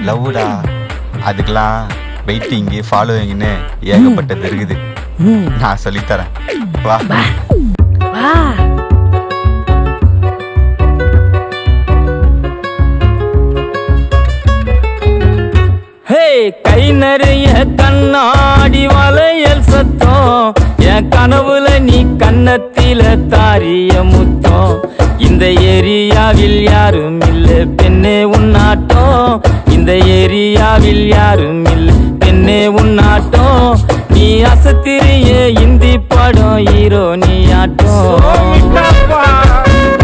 லவ்டா அதுக்கெல்லாம் வெயிட்டிங்கு ஃபாலோவிங்னு ஏகப்பட்டது இருக்குது நான் சொல்லித்தரேன் வா வா ஹே கை நிறைய கண்ணாடி வளையல் சத்தம் என் கனவுல நீ கன்னத்தில தாரிய முத்தம் இந்த ஏரியாவில் யாரும் இல்ல பெண்ணே உன்னாட்டம் இந்த ஏரியாவில் யாரும் இல்ல பெண்ணே உன்னாட்டம் நீ அசத்திரிய இந்தி படம் ஹீரோ நீ ஆட்டம்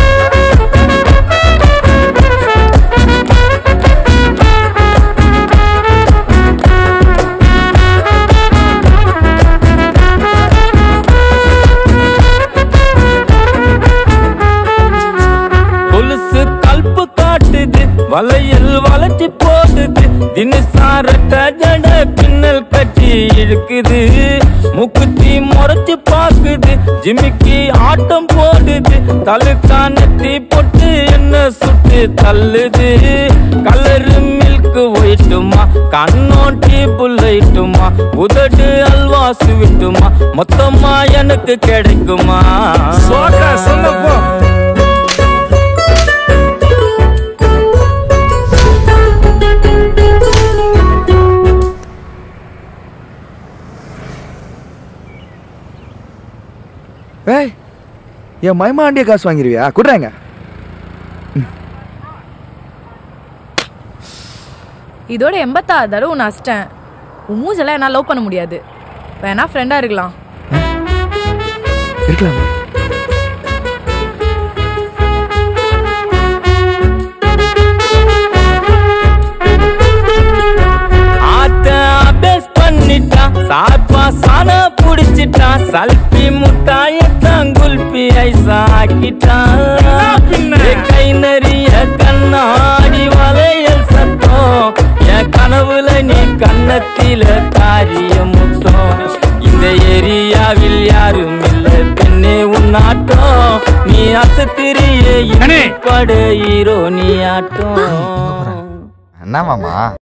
கொலுசு கல்பு காட்டுது வளையல் வளைச்சி போடுது தினசாரட்ட ஜட பின்னல் கட்டி இழுக்குது முக்குத்தி முறைச்சு பாக்குது ஜிமிக்கி ஆட்டம் போடுது தலுக்கானத்தி பொட்டு என்ன சுட்டு தள்ளுது கலரு மில்க் ஒயிட்டுமா கண்ணோட்டி புல்லைட்டுமா உதடு அல்வா சுவிட்டுமா மொத்தமா எனக்கு கிடைக்குமா சோக்கா, சொல்லு போ. ஏய் என் மைமா ஆண்டிய காசு வாங்கிருவியா குடுறாங்க இதோட எண்பத்தாறு தடவை உன்னை அசிட்டேன் உன் மூஞ்செல்லாம் என்னால் லவ் பண்ண முடியாது வேணா ஃப்ரெண்டா இருக்கலாம் இருக்கலாமா ஆத்த அபேஸ் பண்ணிட்டான் சாப்பா சானா புடிச்சிட்டான் சல்பி முட்டாயத்தான் குல்பி ஐசா ஆக்கிட்டான் என் கை நிறைய கண்ணாடி வளையல் சத்தம் என் கனவுல நீ கன்னத்தில தாரிய முத்தம் இந்த ஏரியாவில் யாரும் இல்ல பெண்ணே உன்னாட்டம் நீ அசத்திரிய பட ஹீரோ நீ ஆட்டம் என்ன மாமா